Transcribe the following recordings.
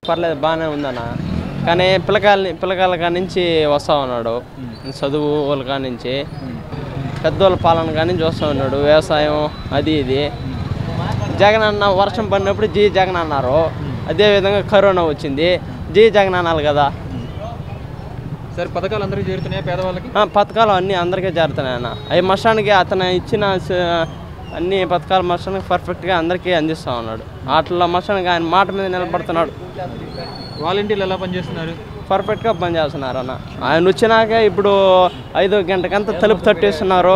పర్లేదు బాగానే ఉందన్న కానీ పిల్లకాయలని పిల్లకాయల కాడ నుంచి వస్తా ఉన్నాడు చదువు వాళ్ళ కాడ నుంచి పెద్దోళ్ళ పాలన కానీ చూస్తూ ఉన్నాడు వ్యవసాయం అది ఇది జగన్ అన్న వర్షం పడినప్పుడు జీ జగన్ అన్నారు అదేవిధంగా కరోనా వచ్చింది జీ జగన్ అనాలి కదా సరే పథకాలు అందరికీ చేరుతున్నాయా పేదవాళ్ళకి ఆ, పథకాలు అన్నీ అందరికీ చేరుతున్నాయి అన్న అవి మషానికి అతను ఇచ్చిన స- అన్ని పథకాలు మషానికి పర్ఫెక్ట్గా అందరికీ అందిస్తూ ఉన్నాడు వాటిలో మషానికి ఆయన మాట మీద నిలబడుతున్నాడు వాలంటీర్లు ఎలా పనిచేస్తున్నారు పర్ఫెక్ట్గా పనిచేస్తున్నారు అన్న ఆయన వచ్చినాక ఇప్పుడు ఐదో గంటకంతా తలుపు తట్టేస్తున్నారు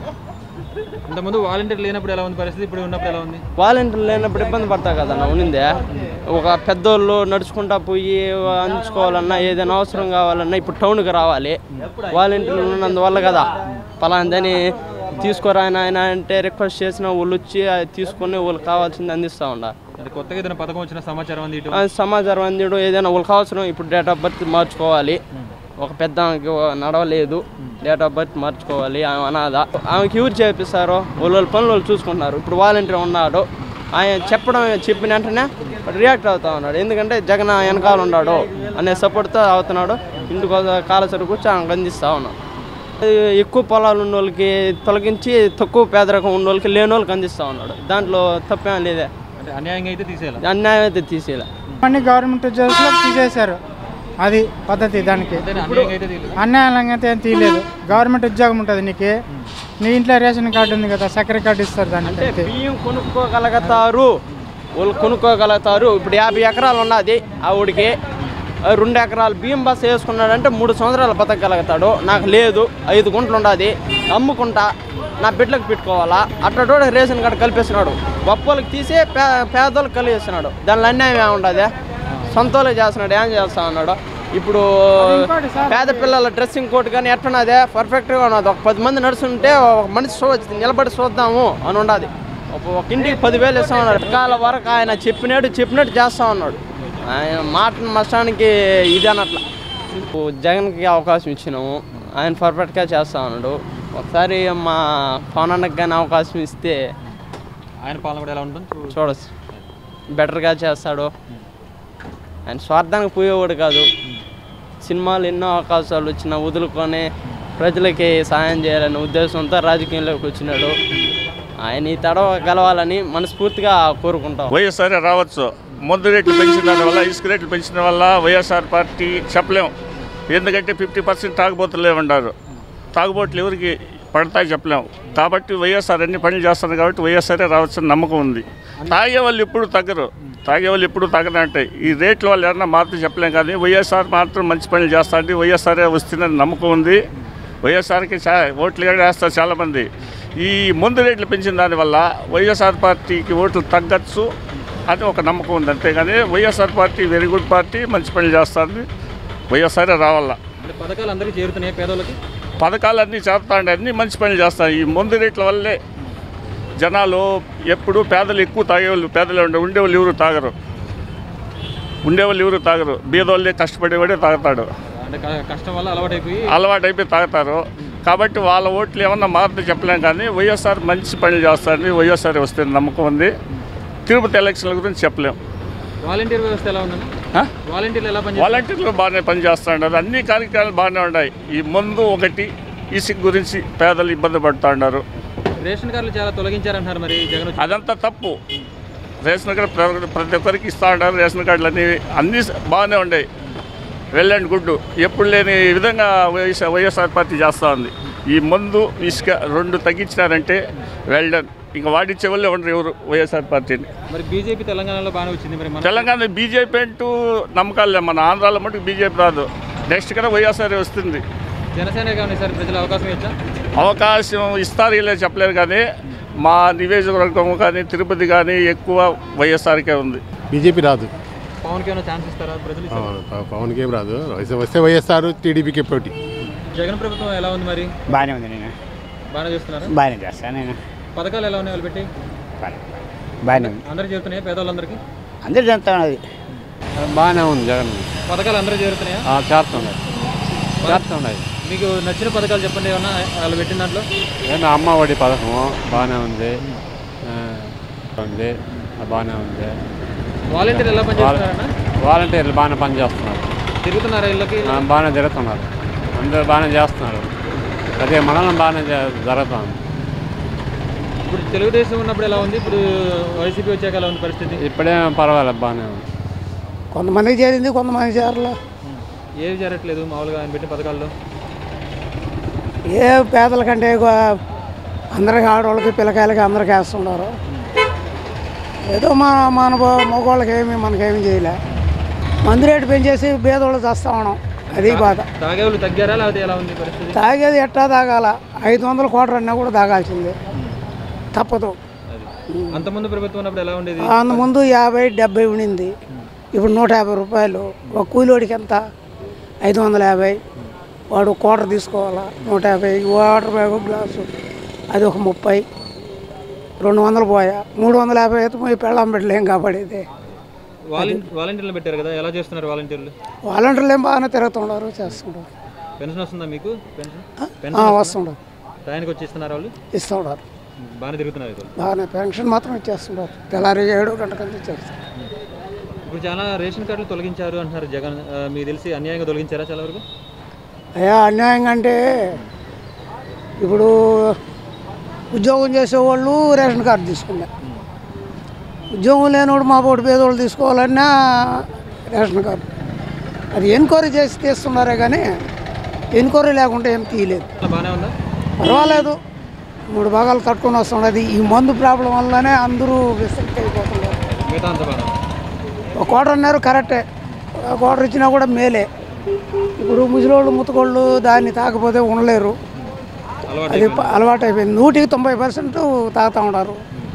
ఇంతకుముందు వాలంటీర్ లేనప్పుడు ఎలా ఉంది పరిస్థితి ఇప్పుడు ఉన్నప్పుడు ఎలా ఉంది వాలంటీర్లు లేనప్పుడు ఇబ్బంది పడతావు కదన్న ఉన్నిందే ఒక పెద్దోళ్ళు నడుచుకుంటా పోయి అంచుకోవాలన్నా ఏదైనా అవసరం కావాలన్నా ఇప్పుడు టౌన్కి రావాలి వాలంటీర్లు ఉన్నందువల్ల కదా పలాందని తీసుకురా ఆయన ఆయన అంటే రిక్వెస్ట్ చేసిన వాళ్ళు వచ్చి అది తీసుకొని వాళ్ళకి కావాల్సింది అందిస్తూ ఉండాలి అంటే కొత్తగా ఏదైనా పథకం వచ్చిన సమాచారం అంది ఇటు ఆ సమాచారం అందించడం ఏదైనా వాళ్ళకి అవసరం ఇప్పుడు డేట్ ఆఫ్ బర్త్ మార్చుకోవాలి ఒక పెద్ద ఆమెకి నడవలేదు డేట్ ఆఫ్ బర్త్ మార్చుకోవాలి ఆమె అనాథ ఆమెకి ఎవరు చేపిస్తారో వాళ్ళ వాళ్ళ పనులు వాళ్ళు చూసుకుంటున్నారు ఇప్పుడు వాలంటీర్ ఉన్నాడు ఆయన చెప్పడం చెప్పిన వెంటనే రియాక్ట్ అవుతా ఉన్నాడు ఎందుకంటే జగన్ వెనకాల ఉన్నాడు అనే సపోర్ట్తో అవుతున్నాడు ఇంటికి కాలసరి కూర్చొని ఆమెకు అందిస్తూ ఉన్నాడు అది ఎక్కువ పొలాలు ఉన్న వాళ్ళకి తొలగించి తక్కువ పేదరికం ఉన్న వాళ్ళకి లేని వాళ్ళకి అందిస్తూ ఉన్నాడు దాంట్లో తప్పేం లేదే అంటే అన్యాయంగా అయితే తీసేయాలి అన్యాయం అయితే తీసేయాలి అన్ని గవర్నమెంట్ ఉద్యోగస్తులు తీసేశారు అది పద్ధతి దానికి అంతేనా? అన్యాయంగా అయితే తీయలేదు అన్యాయంగా అయితే ఏం తీయలేదు గవర్నమెంట్ ఉద్యోగం ఉంటుంది నీకు నీ ఇంట్లో రేషన్ కార్డు ఉంది కదా చక్కెర కార్డు ఇస్తారు దానికి అంటే అంతే. బియ్యం కొనుక్కోగలుగుతారు వాళ్ళు కొనుక్కోగలుగుతారు ఇప్పుడు యాభై ఎకరాలు ఉన్నది ఆవిడికి ఆ రెండు ఎకరాలు బియ్యం బస్ వేసుకున్నాడంటే మూడు సంవత్సరాలు బతకగలుగుతాడు నాకు లేదు ఐదు గుంటలు ఉన్నది అమ్ముకుంటా నా బిడ్డలకు పెట్టుకోవాలా అట్టడోడు రేషన్ కార్డు కల్పిస్తున్నాడు గొప్పలకు తీసి పే పేదోళ్ళకి కలిగిస్తున్నాడు దానిలో అన్యాయం ఏముండదు సొంతోళ్ళకి చేస్తున్నాడు ఏం చేస్తా ఉన్నాడు ఇప్పుడు పేద పిల్లల డ్రెస్సింగ్ కోట్ కానీ ఎట్టున్నదే పర్ఫెక్ట్గా ఉన్నది ఒక పది మంది నడుస్తుంటే ఒక మనిషి చూ నిలబడి చూద్దాము అని ఉండదు ఒక ఒక ఇంటికి పదివేలు ఇస్తా ఉన్నాడు కాల వరకు ఆయన చెప్పినట్టు చెప్పినట్టు చేస్తా ఉన్నాడు ఆయన మాట మస్తానికి ఇది అనట్ల ఇప్పుడు జగన్కి అవకాశం ఇచ్చినాము ఆయన పర్ఫెక్ట్గా చేస్తా ఉన్నాడు ఒకసారి మా పవన్ అన్నకి కానీ అవకాశం ఇస్తే ఆయన పాలన కూడా ఎలా ఉంటుంది చూ- చూడచ్చు బెటర్గా చేస్తాడు ఆయన స్వార్థానికి పోయేవాడు కాదు సినిమాలు ఎన్నో అవకాశాలు వచ్చినా వదులుకొని ప్రజలకి సాయం చేయాలనే ఉద్దేశంతో రాజకీయంలోకి వచ్చినాడు ఆయన ఈ తడవ గెలవాలని మనస్ఫూర్తిగా కోరుకుంటాం వైఎస్ఆర్ రావచ్చు మందు రేట్లు పెంచిన దాని వల్ల ఇసుక రేట్లు పెంచిన వల్ల వైఎస్ఆర్ పార్టీ చెప్పలేం ఎందుకంటే ఫిఫ్టీ పర్సెంట్ తాగుబోతులే ఉన్నారు తాగుబోతులు ఎవరికి పడతాయి చెప్పలేం కాబట్టి వైఎస్ఆర్ అన్ని పనులు చేస్తారు కాబట్టి వైఎస్ఆరే రావచ్చని నమ్మకం ఉంది తాగే వాళ్ళు ఎప్పుడు తగ్గరు తాగే వాళ్ళు ఎప్పుడు తగ్గనంటే ఈ రేట్ల వల్ల ఏమన్నా మాత్రం చెప్పలేం కానీ వైఎస్ఆర్ మాత్రం మంచి పనులు చేస్తాండి వైఎస్ఆరే వస్తుందని నమ్మకం ఉంది వైఎస్ఆర్కి చా ఓట్లు కూడా వేస్తారు చాలామంది ఈ ముందు రేట్లు పెంచిన దానివల్ల వైఎస్ఆర్ పార్టీకి ఓట్లు తగ్గచ్చు అని ఒక నమ్మకం ఉంది అంతేగాని YSR party very good party మంచి పనులు చేస్తుంది వైఎస్ఆర్ రావాల అంటే పథకాలు అందరికీ చేరుతున్నాయా పేదవాళ్ళకి పథకాలన్నీ చేస్తాండి అన్నీ మంచి పనులు చేస్తాయి ఈ ముందు రేట్ల వల్లే జనాలు ఎప్పుడు పేదలు ఎక్కువ తాగేవాళ్ళు పేదలు ఉండే ఉండేవాళ్ళు ఎవరు తాగరు ఉండేవాళ్ళు ఎవరు తాగరు బీదవాళ్ళే కష్టపడేవాడే తాగుతాడు అంటే క- కష్టం వల్ల అలవాటైపోయి అలవాటు అయిపోయి తాగుతారు కాబట్టి వాళ్ళ ఓట్లు ఏమన్నా మారుతూ చెప్పలేం కానీ వైఎస్ఆర్ మంచి పనులు చేస్తారని వైఎస్ఆర్ వస్తే నమ్మకం ఉంది తిరుపతి ఎలక్షన్ల గురించి చెప్పలేం వాలంటీర్ వ్యవస్థ ఎలా ఉందండి ఆ? వాలంటీర్లు ఎలా పనిచేస్తారు వాలంటీర్లు బాగానే పనిచేస్తున్నారు అన్ని కార్యక్రమాలు బాగానే ఉన్నాయి ఈ మందు ఒకటి ఇసుక గురించి పేదలు ఇబ్బంది పడుతూ ఉన్నారు రేషన్ కార్డులు చాలా తొలగించారంటున్నారు మరి జగన్ వచ్చి అదంతా తప్పు రేషన్ కార్డు ప్ర- ప్రతి ఒక్కరికి ఇస్తూ ఉంటారు రేషన్ కార్డులు అన్నీ అన్నీ బాగానే ఉన్నాయి వెల్ అండ్ గుడ్ ఎప్పుడు లేని విధంగా వైఎస్ఆర్ వైఎస్ఆర్ పార్టీ చేస్తూ ఉంది ఈ మందు ఇసుక రెండు తగ్గించినారంటే వెల్ డన్ ఇంకా వాడిచ్చే వాళ్ళు ఉండరు ఎవరు వైఎస్ఆర్ పార్టీని మరి బీజేపీ తెలంగాణలో బాగానే వచ్చింది మరి మన తెలంగాణ బీజేపీ అంటూ నమ్మకాలు లేవు. మన ఆంధ్రాలో మటుకు బీజేపీ రాదు నెక్స్ట్ కూడా వైఎస్ఆర్ వస్తుంది జనసేన కానీ సార్ ప్రజలు అవకాశం ఇచ్చా అవకాశం ఇస్తారు ఇలా చెప్పలేరు కానీ మా నియోజకవర్గం కానీ తిరుపతి కానీ ఎక్కువ వైఎస్ఆర్కే ఉంది బీజేపీ రాదు పవన్కి ఏమైనా ఛాన్స్ ఇస్తారా ప్రజలు ఇస్తారా? పవన్- ప- పవన్కి ఏం రాదు వస్తే- వస్తే వైఎస్ఆర్ టీడీపీకి పోటీ జగన్ ప్రభుత్వం ఎలా ఉంది మరి బాగానే ఉంది నేను బాగానే చేస్తున్నారా బాగానే చేస్తాను నేను పథకాలు ఎలా ఉన్నాయి వాళ్ళు పెట్టి బాగానే బాగానే ఉంది అందరికి చేరుతున్నాయా పేదవాళ్ళందరికీ అందరు జంతా ఉన్నది బాగానే ఉంది జగన్ పథకాలు అందరూ చేరుతున్నాయా చేస్తున్నాయి చేస్తున్నాయి మీకు నచ్చిన పథకాలు చెప్పండి ఏమన్నా వాళ్ళు పెట్టిన దాంట్లో ఏంటో అమ్మ ఒడి పథకము బాగానే ఉంది ఉంది బాగానే ఉంది వాలంటీర్ ఎలా పనిచేస్తున్నారన్నా వాలంటీర్లు బాగానే పనిచేస్తున్నారు తిరుగుతున్నారా ఇళ్ళకి ఆ, బాగానే తిరుగుతున్నారు అందరూ బాగానే చేస్తున్నారు అదే మండలం బాగానే జ- జరుగుతుంది ఇప్పుడు తెలుగుదేశం ఉన్నప్పుడు ఎలా ఉంది ఇప్పుడు వైసీపీ వచ్చాక ఎలా ఉంది పరిస్థితి ఇప్పుడేం పర్వాలేదు బాగానే ఉంది కొంతమందికి చేరింది కొంతమంది చేరలే ఏవి జరగట్లేదు మామూలుగా ఆయన పెట్టిన పథకాల్లో ఏ పేదల కంటే ఎక్కువ అందరికి ఆడవాళ్ళకి పిల్లకాయలకి అందరికి వేస్తున్నారు ఏదో మన మన మగవాళ్ళకి ఏమి మనకేమి చేయలే మందు రేటు పెంచేసి పేదవాళ్ళు చేస్తా ఉన్నాం అది బాధ తాగేవాళ్ళు తగ్గారా లేకపోతే ఎలా ఉంది పరిస్థితి తాగేది ఎట్టా తాగాల ఐదు వందల కోట్ల అన్నా కూడా తాగాల్సిందే తప్పదు అది అంతకుముందు ప్రభుత్వం ఉన్నప్పుడు ఎలా ఉండేది అంత ముందు యాభై డెబ్బై ఉండింది ఇప్పుడు నూట యాభై రూపాయలు ఒక కూలివాడికి ఎంత ఐదు వందల యాభై వాడు కోటర్ తీసుకోవాలా నూట యాభై వాటర్ బ్యాగ్ గ్లాసు అది ఒక ముప్పై రెండు వందలు పోయా మూడు వందల యాభై అయితే పోయి పెళ్ళం పెట్టలేం కాపాడేది వాలంటీ వాలంటీర్లు పెట్టారు కదా ఎలా చేస్తున్నారు వాలంటీర్లు వాలంటీర్లు ఏం బాగానే తిరుగుతుండారు చేస్తుంటారు పెన్షన్ వస్తుందా మీకు పెన్షన్ ఆ, పెన్షన్ వస్తుండారు టైంకి వచ్చి ఇస్తున్నారు వాళ్ళు ఇస్తుండారు బాగానే తిరుగుతున్నారు అయితే వాళ్ళు. బాగానే పెన్షన్ మాత్రం ఇచ్చేస్తుండారు తెల్లారి ఏడు గంటకంతా ఇచ్చేస్తారు ఇప్పుడు చాలా రేషన్ కార్డులు తొలగించారు అంటున్నారు జగన్ ఆ, మీకు తెలిసి అన్యాయంగా తొలగించారా చాలా వరకు అయ్యా అన్యాయంగా అంటే ఇప్పుడు ఉద్యోగం చేసేవాళ్ళు రేషన్ కార్డు తీసుకున్నారు ఉద్యోగం లేనివాడు మా పోటీ పేదవాళ్ళు తీసుకోవాలన్నా రేషన్ కార్డు అది ఎన్క్వైరీ చేసి తీస్తున్నారే కానీ ఎన్క్వైరీ లేకుంటే ఏం తీయలేదు అలా బాగానే ఉందా పర్వాలేదు మూడు భాగాలు కట్టుకొని వస్తున్నది ఈ మందు ప్రాబ్లం వల్లనే అందరూ విస్తృతి అయిపోతున్నారు మిగతా అంతా బాగా ఒక కోటర్ అన్నారు కరెక్టే ఒక కోటర్ ఇచ్చినా కూడా మేలే ఇప్పుడు ముసలోళ్ళు ముతకోళ్ళు దాన్ని తాకపోతే ఉండలేరు అలవాటు అది ప- అలవాటు అయిపోయింది నూటికి తొంభై పర్సెంట్ తాగుతూ ఉన్నారు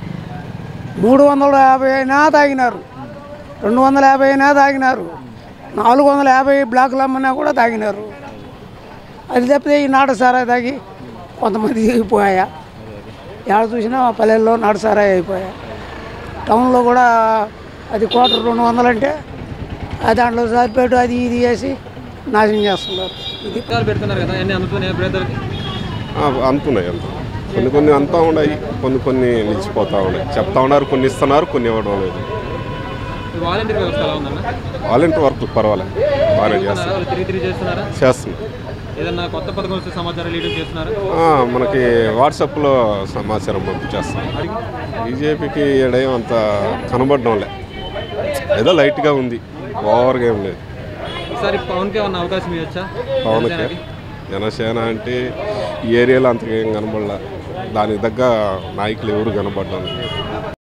మూడు వందల యాభై అయినా తాగినారు రెండు వందల యాభై అయినా తాగినారు నాలుగు వందల యాభై బ్లాకులు అమ్మన్నా కూడా తాగినారు అది తప్పితే ఈ నాటు సారాయి తాగి కొంతమంది పోయా ఎక్కడ చూసినా మా పల్లెల్లో నాటు సారాయి అయిపోయా టౌన్లో కూడా అది క్వార్టర్ రెండు వందలు అంటే ఆ దాంట్లో సరిపెట్టు అది ఇది వేసి నాశనం చేస్తున్నారు ఇది పథకాలు పెడుతున్నారు కదా అన్ని అందుతున్నాయి పేదలకి ఆ, అందుతున్నాయి అంత కొన్ని కొన్ని అంతా ఉన్నాయి కొన్ని కొన్ని నిలిచిపోతూ ఉన్నాయి చెప్తా ఉన్నారు కొన్ని ఇస్తున్నారు కొన్ని ఇవ్వడం లేదు ఈ వాలంటీర్ వ్యవస్థ ఎలా ఉందన్న వాలంటీర్ వర్క్ పర్వాలేదు బాగానే చేస్తున్నారా? చేస్తారు వాళ్ళు తిరిగి తిరిగి చేస్తున్నారా చేస్తున్నారు ఏదన్నా కొత్త పథకం వస్తే సమాచారం లీడర్ చేస్తున్నారా ఆ, మనకి వాట్సాప్లో సమాచారం పంపించేస్తాం అడిగి బీజేపీకి ఏడేం అంత కనబడడం లే ఏదో లైట్గా ఉంది ఓవర్గా ఏం లేదు ఈసారి పవన్కి ఏమన్నా అవకాశం ఇవ్వచ్చా పవన్కి జనసేనకి? జనసేన అంటే ఈ ఏరియాలో అంతగా ఏం కనబడలే దానికి తగ్గ నాయకులు ఎవరు కనబడడం లేదు